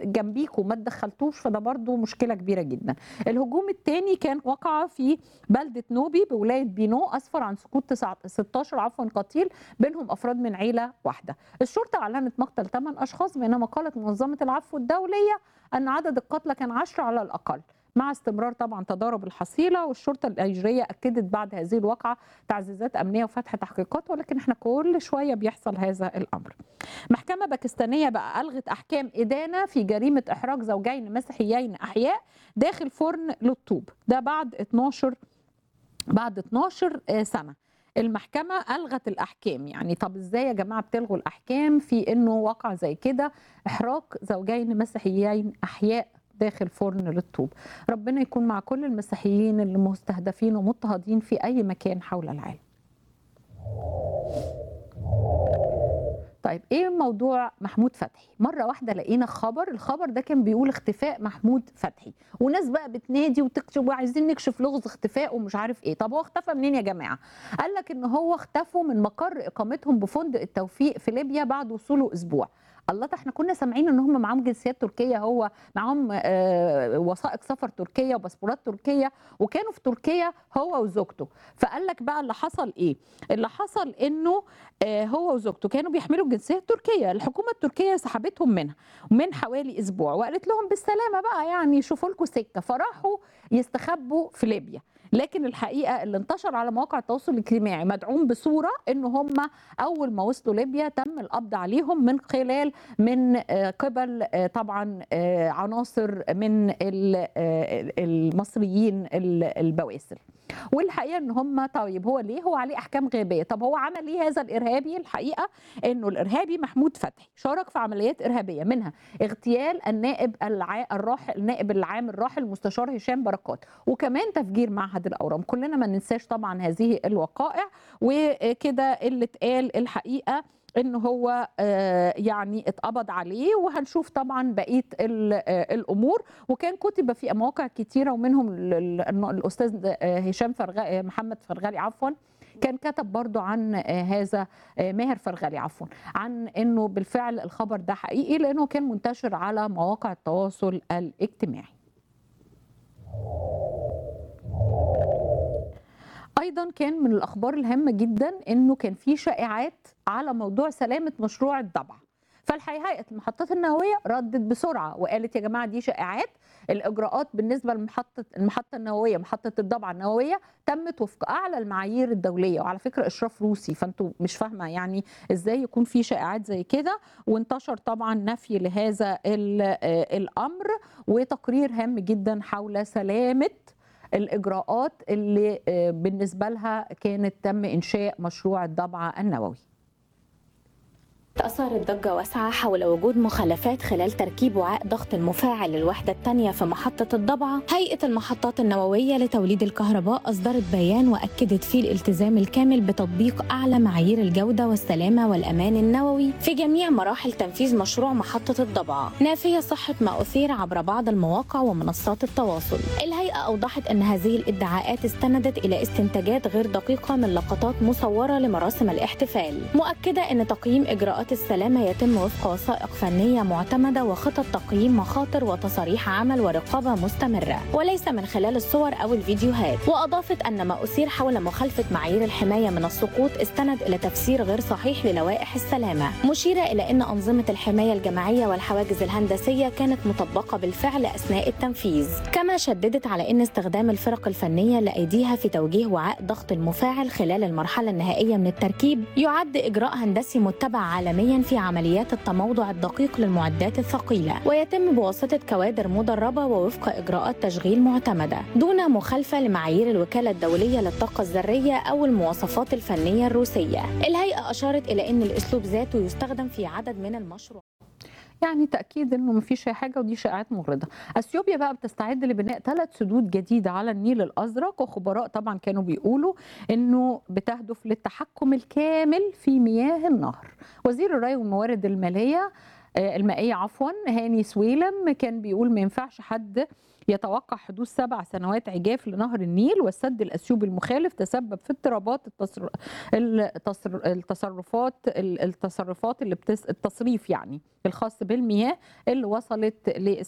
جنبيكوا ما تدخلتوش فده برضو مشكله كبيره جدا الهجوم الثاني كان وقع في بلده نوبي بولايه بينو اسفر عن سقوط 9 16 عفوا قتيل بينهم افراد من عيله واحده الشرطه اعلنت مقتل 8 اشخاص بينما قالت منظمه العفو الدوليه ان عدد القتلى كان 10 على الاقل مع استمرار طبعا تضارب الحصيله والشرطه النيجيريه اكدت بعد هذه الواقعه تعزيزات امنيه وفتح تحقيقات ولكن احنا كل شويه بيحصل هذا الامر. محكمه باكستانيه بقى الغت احكام ادانه في جريمه احراج زوجين مسيحيين احياء داخل فرن للطوب ده بعد 12 بعد 12 سنه. المحكمة ألغت الأحكام يعني طب إزاي يا جماعة بتلغوا الأحكام في إنه واقع زي كده إحراق زوجين مسيحيين أحياء داخل فرن للطوب ربنا يكون مع كل المسيحيين اللي مستهدفين ومضطهدين في أي مكان حول العالم طيب ايه موضوع محمود فتحي مره واحده لقينا خبر الخبر ده كان بيقول اختفاء محمود فتحي وناس بقى بتنادي وتكتب وعايزين نكشف لغز اختفاء ومش عارف ايه طب هو اختفى منين يا جماعه قال لك ان هو اختفوا من مقر اقامتهم بفندق التوفيق في ليبيا بعد وصوله اسبوع الله ده احنا كنا سامعين ان هم معاهم جنسيات تركيه هو معاهم آه وثائق سفر تركيه وباسبورات تركيه وكانوا في تركيا هو وزوجته فقال لك بقى اللي حصل ايه اللي حصل انه آه هو وزوجته كانوا بيحملوا الجنسيه التركيه الحكومه التركيه سحبتهم منها من حوالي اسبوع وقالت لهم بالسلامه بقى يعني شوفوا لكم سكه فراحوا يستخبوا في ليبيا لكن الحقيقه اللي انتشر على مواقع التواصل الاجتماعي مدعوم بصوره ان هم اول ما وصلوا ليبيا تم القبض عليهم من خلال من قبل طبعا عناصر من المصريين البواسل والحقيقه ان هم طيب هو ليه هو عليه احكام غيابيه طب هو عمل ايه هذا الارهابي الحقيقه انه الارهابي محمود فتحي شارك في عمليات ارهابيه منها اغتيال النائب الع... الراحل النائب العام الراحل المستشار هشام بركات وكمان تفجير معهد الاورام كلنا ما ننساش طبعا هذه الوقائع وكده اللي اتقال الحقيقه ان هو يعني اتقبض عليه وهنشوف طبعا بقيه الامور وكان كتب في مواقع كتيره ومنهم الاستاذ هشام فرغالي محمد فرغالي عفوا كان كتب برضو عن هذا ماهر فرغلي عفوا عن انه بالفعل الخبر ده حقيقي لانه كان منتشر على مواقع التواصل الاجتماعي ايضا كان من الاخبار الهامه جدا انه كان في شائعات على موضوع سلامه مشروع الضبعه فالحقيقه هيئه المحطات النوويه ردت بسرعه وقالت يا جماعه دي شائعات الاجراءات بالنسبه لمحطه المحطه النوويه محطه الضبعه النوويه تمت وفق اعلى المعايير الدوليه وعلى فكره اشراف روسي فانتوا مش فاهمه يعني ازاي يكون في شائعات زي كده وانتشر طبعا نفي لهذا الامر وتقرير هام جدا حول سلامه الاجراءات اللي بالنسبه لها كانت تم انشاء مشروع الضبعه النووي أثارت ضجة واسعة حول وجود مخالفات خلال تركيب وعاء ضغط المفاعل للوحدة الثانية في محطة الضبعة. هيئة المحطات النووية لتوليد الكهرباء أصدرت بيان وأكدت فيه الالتزام الكامل بتطبيق أعلى معايير الجودة والسلامة والأمان النووي في جميع مراحل تنفيذ مشروع محطة الضبعة، نافية صحة ما أثير عبر بعض المواقع ومنصات التواصل. الهيئة أوضحت أن هذه الادعاءات استندت إلى استنتاجات غير دقيقة من لقطات مصورة لمراسم الاحتفال، مؤكدة أن تقييم إجراءات السلامة يتم وفق وثائق فنية معتمدة وخطط تقييم مخاطر وتصاريح عمل ورقابة مستمرة وليس من خلال الصور أو الفيديوهات وأضافت أن ما أثير حول مخالفة معايير الحماية من السقوط استند إلى تفسير غير صحيح للوائح السلامة مشيرة إلى أن أنظمة الحماية الجماعية والحواجز الهندسية كانت مطبقة بالفعل أثناء التنفيذ كما شددت على أن استخدام الفرق الفنية لأيديها في توجيه وعاء ضغط المفاعل خلال المرحلة النهائية من التركيب يعد إجراء هندسي متبع عالميا عالميا في عمليات التموضع الدقيق للمعدات الثقيلة ويتم بواسطة كوادر مدربة ووفق إجراءات تشغيل معتمدة دون مخالفة لمعايير الوكالة الدولية للطاقة الذرية أو المواصفات الفنية الروسية الهيئة أشارت إلى أن الأسلوب ذاته يستخدم في عدد من المشروعات يعني تاكيد انه ما فيش حاجه ودي شائعات مغرضه اثيوبيا بقى بتستعد لبناء ثلاث سدود جديده على النيل الازرق وخبراء طبعا كانوا بيقولوا انه بتهدف للتحكم الكامل في مياه النهر وزير الري والموارد الماليه آه، المائيه عفوا هاني سويلم كان بيقول ما ينفعش حد يتوقع حدوث سبع سنوات عجاف لنهر النيل والسد الاثيوبي المخالف تسبب في اضطرابات التصر... التصر... التصرفات التصرفات اللي بتس... التصريف يعني الخاص بالمياه اللي وصلت